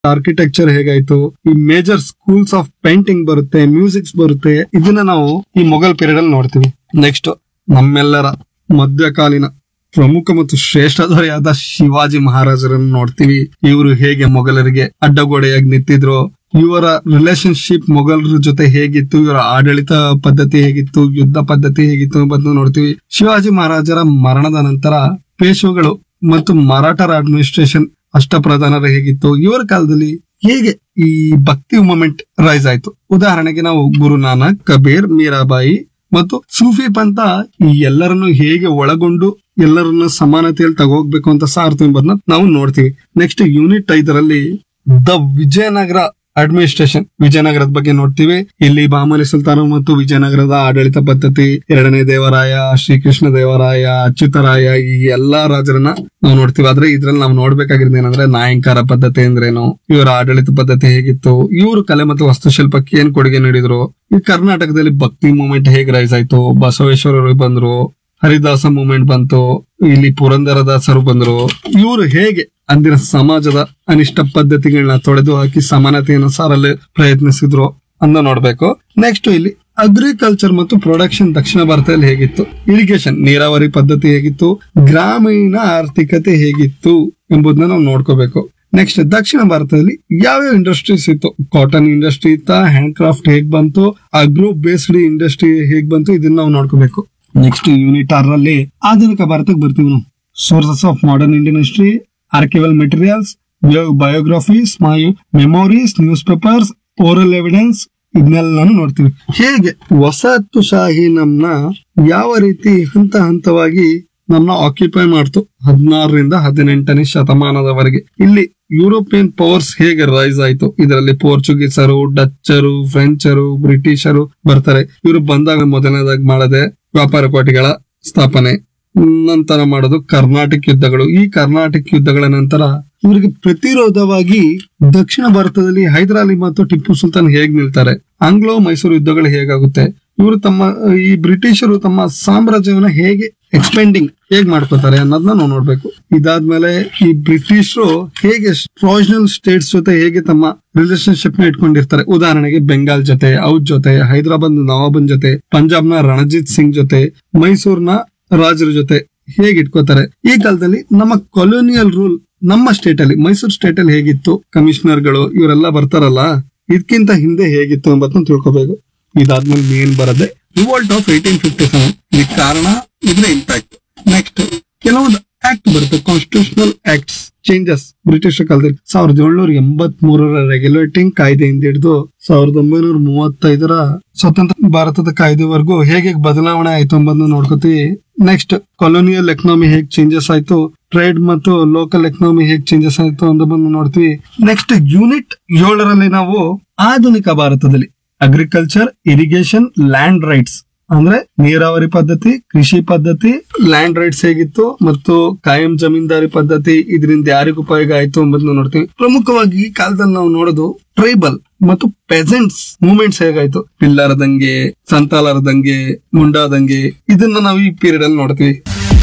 architecture ಹೇಗಾಯ್ತು ಈ major schools of painting ಬರುತ್ತೆ ಮ್ಯೂಸಿಕ್ಸ್ ಬರುತ್ತೆ ಇದನ್ನ ನಾವು ಈ ಮೊಘಲ್ ಪೀರಿಯಡ್ ಅಲ್ಲಿ ನೋಡ್ತೀವಿ ನೆಕ್ಸ್ಟ್ ನಮ್ಮೆಲ್ಲರ ಮಧ್ಯಕಾಲೀನ ಪ್ರಮುಖ ಮತ್ತು ಶ್ರೇಷ್ಠ ದೊರೆಯಾದ ಶಿವಾಜಿ ಮಹಾರಾಜರನ್ನು ನೋಡ್ತೀವಿ ಇವರು ಹೇಗೆ ಮೊಘಲರಿಗೆ ಅಡ್ಡಗೋಡೆಯಾಗಿ ನಿಂತಿದ್ರು ಇವರ ರಿಲೇಶನ್ಶಿಪ್ ಮೊಘಲರ ಜೊತೆ ಹೇಗಿತ್ತು ಇವರ ಆಡಳಿತ ಪದ್ಧತಿ ಹೇಗಿತ್ತು ಯುದ್ಧ ಪದ್ಧತಿ ಹೇಗಿತ್ತು ಎಂಬುದನ್ನು ನೋಡ್ತೀವಿ ಶಿವಾಜಿ ಮಹಾರಾಜರ ಮರಣದ ನಂತರ ಪೇಶ್ವೆಗಳು ಮತ್ತು ಮರಾಠರ ಅಡ್ಮಿನಿಸ್ಟ್ರೇಷನ್ ಅಷ್ಟಪ್ರಧಾನರು ಹೇಗಿತ್ತು ಇವರ ಕಾಲದಲ್ಲಿ ಹೇಗೆ ಈ ಭಕ್ತಿ ಮೂಮೆಂಟ್ ರೈಸ್ ಆಯ್ತು ಉದಾಹರಣೆಗೆ ನಾವು ಗುರು ನಾನಕ್ ಕಬೀರ್ ಮೀರಾಬಾಯಿ ಮತ್ತು ಸೂಫಿ ಪಂಥ ಈ ಎಲ್ಲರನ್ನು ಹೇಗೆ ಒಳಗೊಂಡು ಎಲ್ಲರನ್ನು ಸಮಾನತೆಯಲ್ಲಿ ತಗೋಗ್ಬೇಕು ಅಂತ ಸಾರ್ತು ಎಂಬುದನ್ನ ನಾವು ನೋಡ್ತೀವಿ ನೆಕ್ಸ್ಟ್ ಯೂನಿಟ್ ಐದರಲ್ಲಿ ದ ವಿಜಯನಗರ ಅಡ್ಮಿನಿಸ್ಟ್ರೇಷನ್ ವಿಜಯನಗರದ ಬಗ್ಗೆ ನೋಡ್ತೀವಿ ಇಲ್ಲಿ ಬಾಮನಿ ಸುಲ್ತಾನ ಮತ್ತು ವಿಜಯನಗರದ ಆಡಳಿತ ಪದ್ಧತಿ ಎರಡನೇ ದೇವರಾಯ ಶ್ರೀಕೃಷ್ಣ ದೇವರಾಯ ಅಚ್ಯುತರಾಯ ಈ ಎಲ್ಲಾ ರಾಜರನ್ನ ನಾವು ನೋಡ್ತೀವಿ ಆದ್ರೆ ಇದ್ರಲ್ಲಿ ನಾವು ನೋಡ್ಬೇಕಾಗಿರೋದು ಏನಂದ್ರೆ ನಾಯಂಕಾರ ಪದ್ಧತಿ ಅಂದ್ರೇನು ಇವರ ಆಡಳಿತ ಪದ್ಧತಿ ಹೇಗಿತ್ತು ಇವರು ಕಲೆ ಮತ್ತು ವಾಸ್ತುಶಿಲ್ಪಕ್ಕೆ ಏನ್ ಕೊಡುಗೆ ನೀಡಿದ್ರು ಈ ಕರ್ನಾಟಕದಲ್ಲಿ ಭಕ್ತಿ ಮೂವ್ಮೆಂಟ್ ಹೇಗ್ ರೈಸ್ ಆಯ್ತು ಬಸವೇಶ್ವರರು ಬಂದ್ರು ಹರಿದಾಸ ಮೂವ್ಮೆಂಟ್ ಬಂತು ಇಲ್ಲಿ ಪುರಂದರದಾಸರು ಬಂದ್ರು ಇವರು ಹೇಗೆ ಅಂದಿನ ಸಮಾಜದ ಅನಿಷ್ಟ ಪದ್ಧತಿಗಳನ್ನ ತೊಡೆದು ಹಾಕಿ ಸಮಾನತೆಯನ್ನು ಸಾರಲು ಪ್ರಯತ್ನಿಸಿದ್ರು ಅಂತ ನೋಡ್ಬೇಕು ನೆಕ್ಸ್ಟ್ ಇಲ್ಲಿ ಅಗ್ರಿಕಲ್ಚರ್ ಮತ್ತು ಪ್ರೊಡಕ್ಷನ್ ದಕ್ಷಿಣ ಭಾರತದಲ್ಲಿ ಹೇಗಿತ್ತು ಇರಿಗೇಷನ್ ನೀರಾವರಿ ಪದ್ಧತಿ ಹೇಗಿತ್ತು ಗ್ರಾಮೀಣ ಆರ್ಥಿಕತೆ ಹೇಗಿತ್ತು ಎಂಬುದನ್ನ ನಾವು ನೋಡ್ಕೋಬೇಕು ನೆಕ್ಸ್ಟ್ ದಕ್ಷಿಣ ಭಾರತದಲ್ಲಿ ಯಾವ್ಯಾವ ಇಂಡಸ್ಟ್ರೀಸ್ ಇತ್ತು ಕಾಟನ್ ಇಂಡಸ್ಟ್ರಿ ಇತ್ತ ಹ್ಯಾಂಡ್ ಕ್ರಾಫ್ಟ್ ಹೇಗ್ ಬಂತು ಅಗ್ರೋ ಬೇಸ್ಡ್ ಇಂಡಸ್ಟ್ರಿ ಹೇಗ್ ಬಂತು ಇದನ್ನ ನಾವು ನೋಡ್ಕೋಬೇಕು ನೆಕ್ಸ್ಟ್ ಯೂನಿಟ್ ಆರ್ ಅಲ್ಲಿ ಆಧುನಿಕ ಭಾರತಕ್ಕೆ ಬರ್ತೀವಿ ನಾವು sources of modern Indian history archival materials biographies my memories newspapers oral evidence ಇದನ್ನೆಲ್ಲಾನು ನೋಡ್ತೀವಿ ಹೇಗೆ ವಸಾಹತುಶಾಹಿ ನಮ್ನ ಯಾವ ರೀತಿ ಹಂತ ಹಂತವಾಗಿ ನಮ್ನ ಆಕ್ಯುಪೈ ಮಾಡ್ತು ಹದಿನಾರರಿಂದ ಹದಿನೆಂಟನೇ ಶತಮಾನದವರೆಗೆ ಇಲ್ಲಿ ಯುರೋಪಿಯನ್ ಪವರ್ಸ್ ಹೇಗೆ ರೈಸ್ ಆಯ್ತು ಇದರಲ್ಲಿ ಪೋರ್ಚುಗೀಸರು ಡಚ್ಚರು ಫ್ರೆಂಚರು ಬ್ರಿಟಿಷರು ಬರ್ತಾರೆ ಇವರು ಬಂದಾಗ ಮೊದಲನೇದಾಗಿ ಮಾಡದೆ ವ್ಯಾಪಾರ ಕೋಟೆಗಳ ಸ್ಥಾಪನೆ ನಂತರ ಮಾಡೋದು ಕರ್ನಾಟಕ ಯುದ್ಧಗಳು ಈ ಕರ್ನಾಟಕ ಯುದ್ಧಗಳ ನಂತರ ಇವರಿಗೆ ಪ್ರತಿರೋಧವಾಗಿ ದಕ್ಷಿಣ ಭಾರತದಲ್ಲಿ ಹೈದರಾಲಿ ಮತ್ತು ಟಿಪ್ಪು ಸುಲ್ತಾನ್ ಹೇಗ್ ನಿಲ್ತಾರೆ ಆಂಗ್ಲೋ ಮೈಸೂರು ಯುದ್ಧಗಳು ಹೇಗಾಗುತ್ತೆ ಇವರು ತಮ್ಮ ಈ ಬ್ರಿಟಿಷರು ತಮ್ಮ ಸಾಮ್ರಾಜ್ಯವನ್ನ ಹೇಗೆ ಎಕ್ಸ್ಪೆಂಡಿಂಗ್ ಹೇಗ್ ಮಾಡ್ಕೋತಾರೆ ಅನ್ನೋದನ್ನ ನಾವು ನೋಡ್ಬೇಕು ಇದಾದ್ಮೇಲೆ ಈ ಬ್ರಿಟಿಷರು ಹೇಗೆ ಪ್ರೊವಿಷನಲ್ ಸ್ಟೇಟ್ಸ್ ಜೊತೆ ಹೇಗೆ ತಮ್ಮ ರಿಲೇಶನ್ಶಿಪ್ ನ ಇಟ್ಕೊಂಡಿರ್ತಾರೆ ಉದಾಹರಣೆಗೆ ಬೆಂಗಾಲ್ ಜೊತೆ ಔದ್ ಜೊತೆ ಹೈದರಾಬಾದ್ ನವಾಬನ್ ಜೊತೆ ಪಂಜಾಬ್ನ ರಣಜಿತ್ ಸಿಂಗ್ ಜೊತೆ ಮೈಸೂರ್ನ ರಾಜರ ಜೊತೆ ಹೇಗೆ ಇಟ್ಕೋತಾರೆ ಈ ಕಾಲದಲ್ಲಿ ನಮ್ಮ ಕೊಲೋನಿಯಲ್ ರೂಲ್ ನಮ್ಮ ಸ್ಟೇಟ್ ಅಲ್ಲಿ ಮೈಸೂರು ಸ್ಟೇಟ್ ಅಲ್ಲಿ ಹೇಗಿತ್ತು ಕಮಿಷನರ್ಗಳು ಇವರೆಲ್ಲ ಬರ್ತಾರಲ್ಲ ಇದಕ್ಕಿಂತ ಹಿಂದೆ ಹೇಗಿತ್ತು ಎಂಬುದನ್ನ ತಿಳ್ಕೊಬೇಕು ಇದಾದ್ಮೇಲೆ ಮೇನ್ ಬರದೆ revolt of eighteen fifty seven ಇದಕ್ಕೆ ಕಾರಣ ಇದ್ರ ಇಂಪ್ಯಾಕ್ಟ್ ನೆಕ್ಸ್ಟ್ ಕೆಲವೊಂದು ಆಕ್ಟ್ ಬರುತ್ತೆ ಕಾನ್ಸ್ಟಿಟ್ಯೂಷನಲ್ ಆಕ್ಟ್ಸ್ ಚೇಂಜಸ್ ಬ್ರಿಟಿಷ್ ಕಾಲದಲ್ಲಿ ಸಾವಿರದ ಏಳ್ನೂರ ಎಂಬತ್ ಮೂರರ ರೆಗ್ಯುಲೇಟಿಂಗ್ ಕಾಯ್ದೆಯಿಂದ ಹಿಡಿದು ಸಾವಿರದ ಒಂಬೈನೂರ ಮೂವತ್ತೈದರ ಸ್ವತಂತ್ರ ಭಾರತದ ಕಾಯ್ದೆವರೆಗೂ ಹೇಗೆ ಬದಲಾವಣೆ ಆಯ್ತು ಎಂಬುದನ್ನ ನೋಡ್ಕೋತೀವಿ ನೆಕ್ಸ್ಟ್ ಕೊಲೋನಿಯಲ್ ಎಕನಾಮಿ ಹೇಗ್ ಚೇಂಜಸ್ ಆಯ್ತು ಟ್ರೇಡ್ ಮತ್ತು ಲೋಕಲ್ ಎಕನಾಮಿ ಹೇಗ್ ಚೇಂಜಸ್ ಆಯ್ತು ಅನ್ನೋದನ್ನ ನೋಡ್ತೀವಿ ನೆಕ್ಸ್ಟ್ ಯೂನಿಟ್ ಏಳರಲ್ಲಿ ನಾವು ಆಧುನಿಕ ಭಾರತದಲ್ಲಿ ಅಗ್ರಿಕಲ್ಚರ್ ಇರಿಗೇಷನ್ ಲ್ಯಾಂಡ್ ರೈಟ್ಸ್ ಅಂದ್ರೆ ನೀರಾವರಿ ಪದ್ಧತಿ ಕೃಷಿ ಪದ್ಧತಿ ಲ್ಯಾಂಡ್ ರೈಟ್ಸ್ ಹೇಗಿತ್ತು ಮತ್ತು ಕಾಯಂ ಜಮೀನ್ದಾರಿ ಪದ್ಧತಿ ಇದರಿಂದ ಯಾರಿಗ ಉಪಯೋಗ ಆಯ್ತು ಎಂಬುದನ್ನ ನೋಡ್ತೀವಿ ಪ್ರಮುಖವಾಗಿ ಈ ಕಾಲದಲ್ಲಿ ನಾವು ನೋಡೋದು ಟ್ರೈಬಲ್ ಮತ್ತು ಪೆಸೆಂಟ್ಸ್ ಮೂವ್ಮೆಂಟ್ಸ್ ಹೇಗಾಯ್ತು ಪಿಲ್ಲರ ದಂಗೆ ಸಂತಾಲರ ದಂಗೆ ಮುಂಡಾ ದಂಗೆ ಇದನ್ನ ನಾವು ಈ ಪೀರಿಯಡ್ ಅಲ್ಲಿ ನೋಡ್ತೀವಿ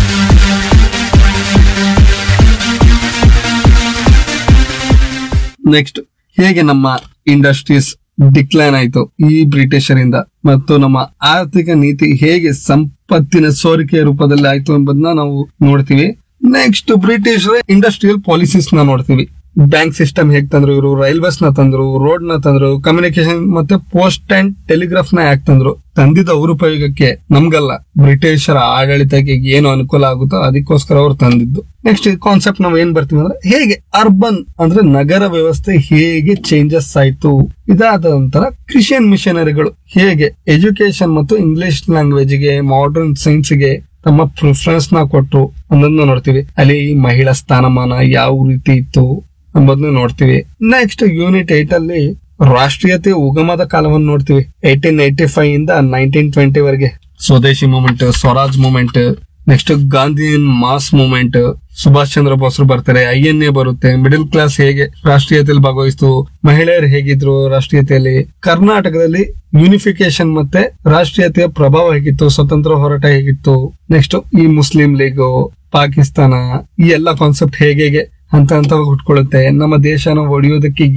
ನೆಕ್ಸ್ಟ್ ಹೇಗೆ ನಮ್ಮ ಇಂಡಸ್ಟ್ರೀಸ್ ಡಿಕ್ಲೈನ್ ಆಯ್ತು ಈ ಬ್ರಿಟಿಷರಿಂದ ಮತ್ತು ನಮ್ಮ ಆರ್ಥಿಕ ನೀತಿ ಹೇಗೆ ಸಂಪತ್ತಿನ ಸೋರಿಕೆಯ ರೂಪದಲ್ಲಿ ಆಯ್ತು ಎಂಬುದನ್ನ ನಾವು ನೋಡ್ತೀವಿ ನೆಕ್ಸ್ಟ್ ಬ್ರಿಟಿಷ್ ಇಂಡಸ್ಟ್ರಿಯಲ್ ಪಾಲಿಸೀಸ್ ನ ನೋಡ್ತೀವಿ ಬ್ಯಾಂಕ್ ಸಿಸ್ಟಮ್ ಹೇಗ್ ತಂದ್ರು ಇವರು ರೈಲ್ವೇಸ್ ನ ತಂದ್ರು ರೋಡ್ ನ ತಂದ್ರು ಕಮ್ಯುನಿಕೇಶನ್ ಮತ್ತೆ ಪೋಸ್ಟ್ ಅಂಡ್ ಟೆಲಿಗ್ರಾಫ್ ನ ಯಾಕೆ ತಂದ್ರು ತಂದಿದ್ದ ಅವ್ರ ಉಪಯೋಗಕ್ಕೆ ನಮ್ಗಲ್ಲ ಬ್ರಿಟಿಷರ ಆಡಳಿತಕ್ಕೆ ಏನು ಅನುಕೂಲ ಆಗುತ್ತೋ ಅದಕ್ಕೋಸ್ಕರ ಅವ್ರು ತಂದಿದ್ದು ನೆಕ್ಸ್ಟ್ ಕಾನ್ಸೆಪ್ಟ್ ನಾವ್ ಏನ್ ಬರ್ತೀವಿ ಅಂದ್ರೆ ಹೇಗೆ ಅರ್ಬನ್ ಅಂದ್ರೆ ನಗರ ವ್ಯವಸ್ಥೆ ಹೇಗೆ ಚೇಂಜಸ್ ಆಯ್ತು ಇದಾದ ನಂತರ ಕ್ರಿಶ್ಚಿಯನ್ ಮಿಷನರಿಗಳು ಹೇಗೆ ಎಜುಕೇಶನ್ ಮತ್ತು ಇಂಗ್ಲಿಷ್ ಲ್ಯಾಂಗ್ವೇಜ್ ಗೆ ಮಾಡರ್ನ್ ಸೈನ್ಸ್ ಗೆ ತಮ್ಮ ಪ್ರಿಫರೆನ್ಸ್ ನ ಕೊಟ್ರು ಅನ್ನೋದನ್ನ ನೋಡ್ತೀವಿ ಅಲ್ಲಿ ಮಹಿಳಾ ಸ್ಥಾನಮಾನ ಯಾವ ರೀತಿ ಇತ್ತು ಎಂಬುದನ್ನ ನೋಡ್ತೀವಿ ನೆಕ್ಸ್ಟ್ ಯೂನಿಟ್ ಏಟ್ ಅಲ್ಲಿ ರಾಷ್ಟ್ರೀಯತೆ ಉಗಮದ ಕಾಲವನ್ನು ನೋಡ್ತೀವಿ ಏಟೀನ್ ಏಟಿ ಫೈವ್ ಇಂದ ನೈನ್ಟೀನ್ ಟ್ವೆಂಟಿ ವರೆಗೆ Swadeshi movement Swaraj movement next Gandhi mass movement Subhash Chandra ಬೋಸ್ರು ಬರ್ತಾರೆ ಐ ಎನ್ ಎ ಬರುತ್ತೆ ಮಿಡಿಲ್ ಕ್ಲಾಸ್ ಹೇಗೆ ರಾಷ್ಟ್ರೀಯತೆಯಲ್ಲಿ ಭಾಗವಹಿಸ್ತು ಮಹಿಳೆಯರು ಹೇಗಿದ್ರು ರಾಷ್ಟ್ರೀಯತೆಯಲ್ಲಿ ಕರ್ನಾಟಕದಲ್ಲಿ ಯೂನಿಫಿಕೇಶನ್ ಮತ್ತೆ ರಾಷ್ಟ್ರೀಯತೆಯ ಪ್ರಭಾವ ಹೇಗಿತ್ತು ಸ್ವತಂತ್ರ ಹೋರಾಟ ಹೇಗಿತ್ತು ನೆಕ್ಸ್ಟ್ ಈ ಮುಸ್ಲಿಂ ಲೀಗ್ ಪಾಕಿಸ್ತಾನ ಈ ಎಲ್ಲ ಕಾನ್ಸೆಪ್ಟ್ ಹೇಗೆ ಹೇಗೆ ಹಂತ ಹಂತವಾಗಿ ಹುಟ್ಕೊಳ್ಳುತ್ತೆ ನಮ್ಮ ದೇಶನ ಒಡೆಯೋದಕ್ಕೆ